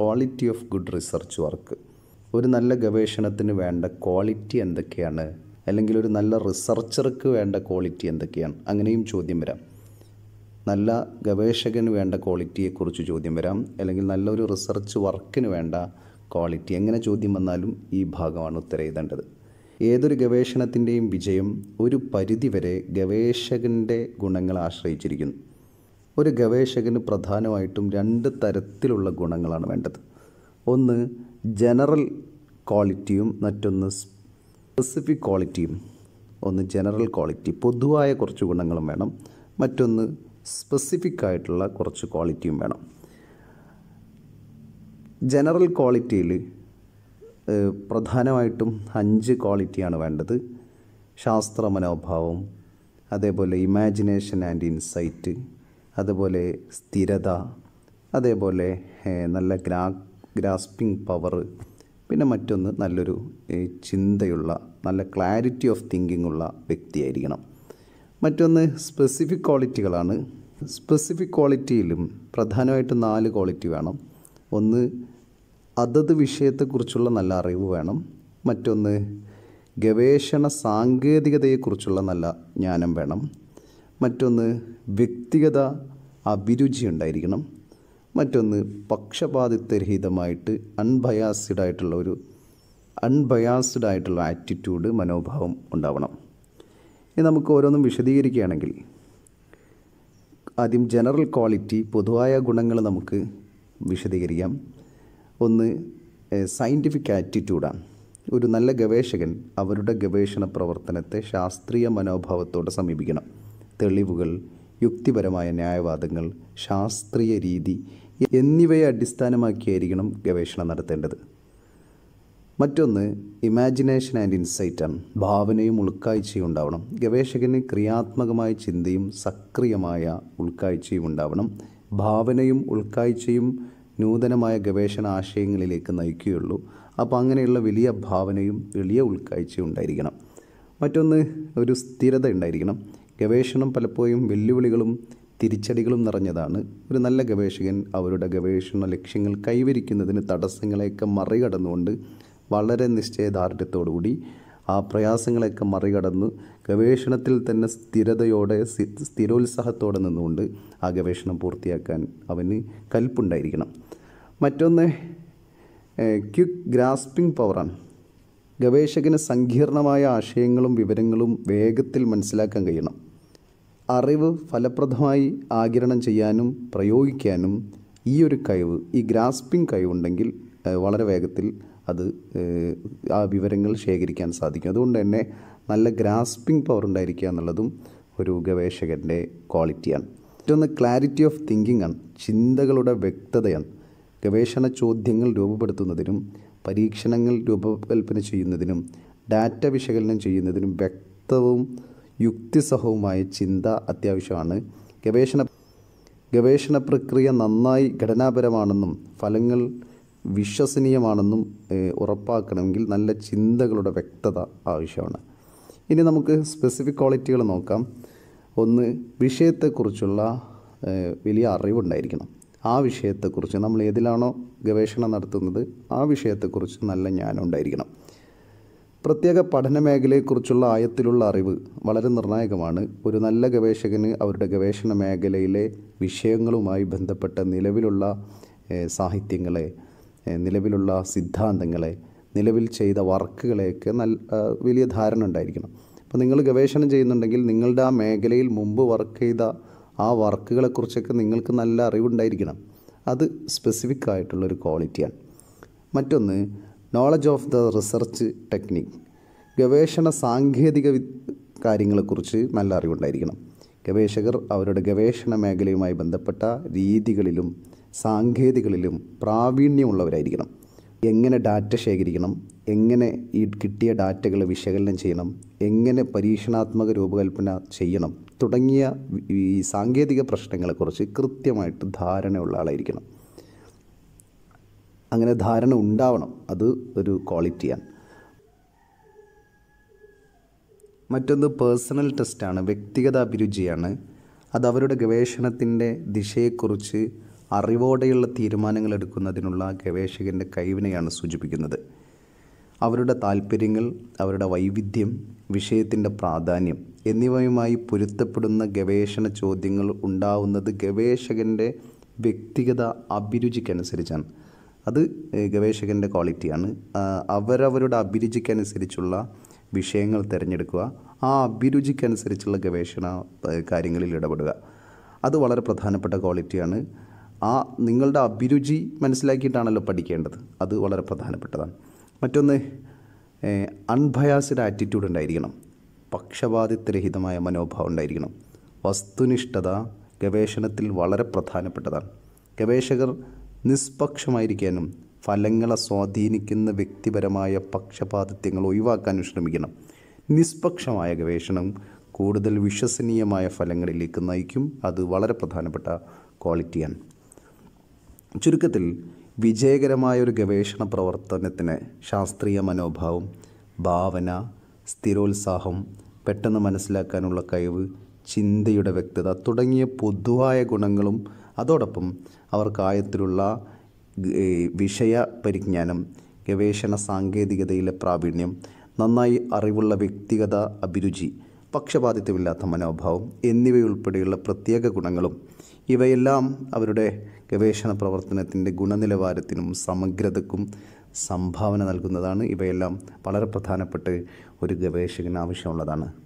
quality of good research work ഒരു നല്ല ഗവേഷണത്തിന് വേണ്ട ക്വാളിറ്റി എന്തൊക്കെയാണ് അല്ലെങ്കിൽ ഒരു നല്ല റിസർച്ചർക്ക് വേണ്ട ക്വാളിറ്റി എന്തൊക്കെയാണ് അങ്ങനെയും ചോദ്യം വരാം നല്ല ഗവേഷകന് വേണ്ട ക്വാളിറ്റിയെക്കുറിച്ച് ചോദ്യം വരാം അല്ലെങ്കിൽ നല്ലൊരു റിസർച്ച് വർക്കിന് വേണ്ട ക്വാളിറ്റി എങ്ങനെ ചോദ്യം വന്നാലും ഈ ഭാഗമാണ് ഉത്തരം എഴുതേണ്ടത് ഏതൊരു ഗവേഷണത്തിൻ്റെയും വിജയം ഒരു പരിധിവരെ ഗവേഷകൻ്റെ ഗുണങ്ങളെ ആശ്രയിച്ചിരിക്കുന്നു ഒരു ഗവേഷകന് പ്രധാനമായിട്ടും രണ്ട് തരത്തിലുള്ള ഗുണങ്ങളാണ് വേണ്ടത് ഒന്ന് ജനറൽ ക്വാളിറ്റിയും മറ്റൊന്ന് സ്പെസിഫിക് ക്വാളിറ്റിയും ഒന്ന് ജനറൽ ക്വാളിറ്റി പൊതുവായ കുറച്ച് ഗുണങ്ങളും വേണം മറ്റൊന്ന് സ്പെസിഫിക് ആയിട്ടുള്ള കുറച്ച് ക്വാളിറ്റിയും വേണം ജനറൽ ക്വാളിറ്റിയിൽ പ്രധാനമായിട്ടും അഞ്ച് ക്വാളിറ്റിയാണ് വേണ്ടത് ശാസ്ത്ര മനോഭാവം അതേപോലെ ഇമാജിനേഷൻ ആൻഡ് ഇൻസൈറ്റ് അതുപോലെ സ്ഥിരത അതേപോലെ ഏഹ്, നല്ല ഗ്രാ ഗ്രാസ്പിംഗ് പവർ പിന്നെ മറ്റൊന്ന് നല്ലൊരു ഏഹ്, ചിന്തയുള്ള നല്ല ക്ലാരിറ്റി ഓഫ് തിങ്കിങ് ഉള്ള വ്യക്തിയായിരിക്കണം മറ്റൊന്ന് സ്പെസിഫിക് ക്വാളിറ്റികളാണ് സ്പെസിഫിക് ക്വാളിറ്റിയിലും പ്രധാനമായിട്ടും നാല് ക്വാളിറ്റി വേണം ഒന്ന് അതത് വിഷയത്തെക്കുറിച്ചുള്ള നല്ല അറിവ് വേണം മറ്റൊന്ന് ഗവേഷണ സാങ്കേതികതയെക്കുറിച്ചുള്ള നല്ല ജ്ഞാനം വേണം മറ്റൊന്ന് വ്യക്തിഗത അഭിരുചി ഉണ്ടായിരിക്കണം മറ്റൊന്ന് പക്ഷപാതിത്വരഹിതമായിട്ട് അൺബയാസ്ഡ് ആയിട്ടുള്ള ഒരു അൺബയാസ്ഡ് ആയിട്ടുള്ള ആറ്റിറ്റ്യൂഡ് മനോഭാവം ഉണ്ടാവണം ഇനി നമുക്ക് ഓരോന്നും വിശദീകരിക്കുകയാണെങ്കിൽ ആദ്യം ജനറൽ ക്വാളിറ്റി പൊതുവായ ഗുണങ്ങൾ നമുക്ക് വിശദീകരിക്കാം ഒന്ന് സയൻറ്റിഫിക് ആറ്റിറ്റ്യൂഡാണ് ഒരു നല്ല ഗവേഷകൻ അവരുടെ ഗവേഷണ പ്രവർത്തനത്തെ ശാസ്ത്രീയ മനോഭാവത്തോടെ സമീപിക്കണം തെളിവുകൾ യുക്തിപരമായ ന്യായവാദങ്ങൾ ശാസ്ത്രീയ രീതി എന്നിവയെ അടിസ്ഥാനമാക്കിയായിരിക്കണം ഗവേഷണം നടത്തേണ്ടത് മറ്റൊന്ന് ഇമാജിനേഷൻ ആൻഡ് ഇൻസൈറ്റ് ആണ് ഭാവനയും ഉൾക്കാഴ്ചയും ഉണ്ടാവണം ഗവേഷകന് ക്രിയാത്മകമായ ചിന്തയും സക്രിയമായ ഉൾക്കാഴ്ചയും ഉണ്ടാവണം ഭാവനയും ഉൾക്കാഴ്ചയും നൂതനമായ ഗവേഷണ ആശയങ്ങളിലേക്ക് നയിക്കുകയുള്ളൂ അപ്പോൾ അങ്ങനെയുള്ള വലിയ ഭാവനയും വലിയ ഉൾക്കാഴ്ചയും ഉണ്ടായിരിക്കണം മറ്റൊന്ന് ഒരു സ്ഥിരത ഉണ്ടായിരിക്കണം ഗവേഷണം പലപ്പോഴും വെല്ലുവിളികളും തിരിച്ചടികളും നിറഞ്ഞതാണ് ഒരു നല്ല ഗവേഷകൻ അവരുടെ ഗവേഷണ ലക്ഷ്യങ്ങൾ കൈവരിക്കുന്നതിന് തടസ്സങ്ങളെയൊക്കെ മറികടന്നുകൊണ്ട് വളരെ നിശ്ചയദാർഢ്യത്തോടുകൂടി ആ പ്രയാസങ്ങളെയൊക്കെ മറികടന്ന് ഗവേഷണത്തിൽ തന്നെ സ്ഥിരതയോടെ സ്ഥി- സ്ഥിരോത്സാഹത്തോടെ നിന്നുകൊണ്ട് ആ ഗവേഷണം പൂർത്തിയാക്കാൻ അവന് കൽപ്പുണ്ടായിരിക്കണം മറ്റൊന്ന് ക്വിക്ക് ഗ്രാസ്പിംഗ് പവറാണ് ഗവേഷകന് സങ്കീർണമായ ആശയങ്ങളും വിവരങ്ങളും വേഗത്തിൽ മനസ്സിലാക്കാൻ കഴിയണം അറിവ് ഫലപ്രദമായി ആഗിരണം ചെയ്യാനും പ്രയോഗിക്കാനും ഈ ഒരു കഴിവ് ഈ ഗ്രാസ്പിംഗ് കഴിവുണ്ടെങ്കിൽ ഏഹ്, വളരെ വേഗത്തിൽ അത് ഏഹ്, ആ വിവരങ്ങൾ ശേഖരിക്കാൻ സാധിക്കും അതുകൊണ്ട് തന്നെ നല്ല ഗ്രാസ്പിംഗ് പവർ ഉണ്ടായിരിക്കുക എന്നുള്ളതും ഒരു ഗവേഷകൻ്റെ ക്വാളിറ്റിയാണ് മറ്റൊന്ന് ക്ലാരിറ്റി ഓഫ് തിങ്കിങ് ആണ് ചിന്തകളുടെ വ്യക്തതയാണ് ഗവേഷണ ചോദ്യങ്ങൾ രൂപപ്പെടുത്തുന്നതിനും പരീക്ഷണങ്ങൾ രൂപകൽപ്പന ചെയ്യുന്നതിനും ഡാറ്റ വിശകലനം ചെയ്യുന്നതിനും വ്യക്തവും യുക്തിസഹവുമായ ചിന്ത അത്യാവശ്യമാണ് ഗവേഷണ ഗവേഷണ പ്രക്രിയ നന്നായി ഘടനാപരമാണെന്നും ഫലങ്ങൾ വിശ്വസനീയമാണെന്നും ഏഹ്, ഉറപ്പാക്കണമെങ്കിൽ നല്ല ചിന്തകളുടെ വ്യക്തത ആവശ്യമാണ് ഇനി നമുക്ക് സ്പെസിഫിക് ക്വാളിറ്റികൾ നോക്കാം ഒന്ന് വിഷയത്തെക്കുറിച്ചുള്ള ഏഹ്, വലിയ അറിവുണ്ടായിരിക്കണം ആ വിഷയത്തെക്കുറിച്ച് നമ്മൾ ഏതിലാണോ ഗവേഷണം നടത്തുന്നത് ആ വിഷയത്തെക്കുറിച്ച് നല്ല ജ്ഞാനം ഉണ്ടായിരിക്കണം പ്രത്യേക പഠന മേഖലയെക്കുറിച്ചുള്ള ആയത്തിലുള്ള അറിവ് വളരെ നിർണായകമാണ് ഒരു നല്ല ഗവേഷകന് അവരുടെ ഗവേഷണ മേഖലയിലെ വിഷയങ്ങളുമായി ബന്ധപ്പെട്ട നിലവിലുള്ള ഏഹ്, സാഹിത്യങ്ങളെ ഏഹ്, നിലവിലുള്ള സിദ്ധാന്തങ്ങളെ നിലവിൽ ചെയ്ത വർക്കുകളെയൊക്കെ നല്ല ആ, വലിയ ധാരണ ഉണ്ടായിരിക്കണം അപ്പോൾ നിങ്ങൾ ഗവേഷണം ചെയ്യുന്നുണ്ടെങ്കിൽ നിങ്ങളുടെ ആ മേഖലയിൽ മുമ്പ് വർക്ക് ചെയ്ത ആ വർക്കുകളെക്കുറിച്ചൊക്കെ നിങ്ങൾക്ക് നല്ല അറിവുണ്ടായിരിക്കണം അത് സ്പെസിഫിക് ആയിട്ടുള്ളൊരു ക്വാളിറ്റിയാണ് മറ്റൊന്ന് knowledge of the research technique ഗവേഷണ സാങ്കേതിക വി- കാര്യങ്ങളെക്കുറിച്ച് നല്ല അറിവുണ്ടായിരിക്കണം ഗവേഷകർ അവരുടെ ഗവേഷണ മേഖലയുമായി ബന്ധപ്പെട്ട രീതികളിലും സാങ്കേതികളിലും പ്രാവീണ്യമുള്ളവരായിരിക്കണം എങ്ങനെ ഡാറ്റ ശേഖരിക്കണം എങ്ങനെ ഈ കിട്ടിയ ഡാറ്റകൾ വിശകലനം ചെയ്യണം എങ്ങനെ പരീക്ഷണാത്മക രൂപകൽപ്പന ചെയ്യണം തുടങ്ങിയ ഈ സാങ്കേതിക പ്രശ്നങ്ങളെക്കുറിച്ച് കൃത്യമായിട്ട് ധാരണയുള്ള ആളായിരിക്കണം അങ്ങനെ ധാരണ ഉണ്ടാവണം അത് ഒരു ക്വാളിറ്റിയാണ് മറ്റൊന്ന് പേഴ്സണൽ ടെസ്റ്റാണ് വ്യക്തിഗത അഭിരുചിയാണ് അത് അവരുടെ ഗവേഷണത്തിൻ്റെ ദിശയെക്കുറിച്ച് അറിവോടെയുള്ള തീരുമാനങ്ങൾ എടുക്കുന്നതിനുള്ള ഗവേഷകൻ്റെ കഴിവിനെയാണ് സൂചിപ്പിക്കുന്നത് അവരുടെ താല്പര്യങ്ങൾ അവരുടെ വൈവിധ്യം വിഷയത്തിൻ്റെ പ്രാധാന്യം എന്നിവയുമായി പൊരുത്തപ്പെടുന്ന ഗവേഷണ ചോദ്യങ്ങൾ ഉണ്ടാവുന്നത് ഗവേഷകൻ്റെ വ്യക്തിഗത അഭിരുചിക്കനുസരിച്ചാണ് അത് ഏഹ്, ഗവേഷകൻ്റെ ക്വാളിറ്റിയാണ് ആ, അവരവരുടെ അഭിരുചിക്കനുസരിച്ചുള്ള വിഷയങ്ങൾ തിരഞ്ഞെടുക്കുക ആ അഭിരുചിക്കനുസരിച്ചുള്ള ഗവേഷണ ഏഹ്, കാര്യങ്ങളിൽ ഇടപെടുക അത് വളരെ പ്രധാനപ്പെട്ട ക്വാളിറ്റിയാണ് ആ നിങ്ങളുടെ അഭിരുചി മനസ്സിലാക്കിയിട്ടാണല്ലോ പഠിക്കേണ്ടത് അത് വളരെ പ്രധാനപ്പെട്ടതാണ് മറ്റൊന്ന് അൺബയാസ്ഡ് ആറ്റിറ്റ്യൂഡ് ഉണ്ടായിരിക്കണം പക്ഷപാതിത്വരഹിതമായ മനോഭാവം ഉണ്ടായിരിക്കണം വസ്തുനിഷ്ഠത ഗവേഷണത്തിൽ വളരെ പ്രധാനപ്പെട്ടതാണ് ഗവേഷകർ നിഷ്പക്ഷമായിരിക്കാനും ഫലങ്ങളെ സ്വാധീനിക്കുന്ന വ്യക്തിപരമായ പക്ഷപാതിത്വങ്ങൾ ഒഴിവാക്കാനും ശ്രമിക്കണം നിഷ്പക്ഷമായ ഗവേഷണം കൂടുതൽ വിശ്വസനീയമായ ഫലങ്ങളിലേക്ക് നയിക്കും അത് വളരെ പ്രധാനപ്പെട്ട ക്വാളിറ്റിയാണ് ചുരുക്കത്തിൽ വിജയകരമായ ഒരു ഗവേഷണ പ്രവർത്തനത്തിന് ശാസ്ത്രീയ മനോഭാവം ഭാവന സ്ഥിരോത്സാഹം പെട്ടെന്ന് മനസ്സിലാക്കാനുള്ള കഴിവ് ചിന്തയുടെ വ്യക്തത തുടങ്ങിയ പൊതുവായ ഗുണങ്ങളും അതോടൊപ്പം അവർക്കായത്തിലുള്ള ഏ, വിഷയ പരിജ്ഞാനം ഗവേഷണ സാങ്കേതികതയിലെ പ്രാവീണ്യം നന്നായി അറിവുള്ള വ്യക്തിഗത അഭിരുചി പക്ഷപാതിത്വമില്ലാത്ത മനോഭാവം എന്നിവയുൾപ്പെടെയുള്ള പ്രത്യേക ഗുണങ്ങളും ഇവയെല്ലാം അവരുടെ ഗവേഷണ പ്രവർത്തനത്തിൻ്റെ ഗുണനിലവാരത്തിനും സമഗ്രതക്കും സംഭാവന നൽകുന്നതാണ് ഇവയെല്ലാം വളരെ പ്രധാനപ്പെട്ട് ഒരു ഗവേഷകന് ആവശ്യമുള്ളതാണ്